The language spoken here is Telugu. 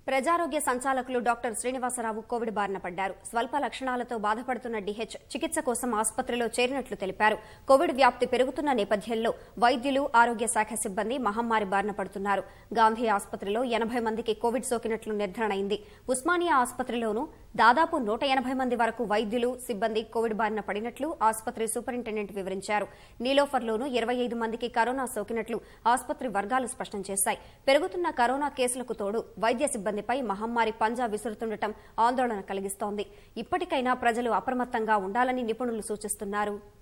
ప్రజారోగ్య సంచాలకులు డాక్టర్ శ్రీనివాసరావు కోవిడ్ బారిన పడ్డారు స్వల్ప లక్షణాలతో బాధపడుతున్న డిహెచ్ చికిత్స కోసం ఆసుపత్రిలో చేరినట్లు తెలిపారు కోవిడ్ వ్యాప్తి పెరుగుతున్న నేపథ్యంలో వైద్యులు ఆరోగ్య శాఖ సిబ్బంది మహమ్మారి బారిన పడుతున్నారు గాంధీ ఆసుపత్రిలో ఎనబై మందికి కోవిడ్ సోకినట్లు నిర్ధారణ అయింది ఉస్మానియా ఆసుపత్రిలోనూ దాదాపు నూట ఎనబై మంది వరకు వైద్యులు సిబ్బంది కోవిడ్ బారిన పడినట్లు ఆసుపత్రి సూపరింటెండెంట్ వివరించారు నీలోఫర్లోనూ ఇరవై ఐదు మందికి కరోనా సోకినట్లు ఆసుపత్రి వర్గాలు స్పష్టం చేశాయి పెరుగుతున్న కరోనా కేసులకు తోడు వైద్య సిబ్బందిపై మహమ్మారి పంజా విసురుతుండటం ఆందోళన కలిగిస్తోంది ఇప్పటికైనా ప్రజలు అప్రమత్తంగా ఉండాలని నిపుణులు సూచిస్తున్నారు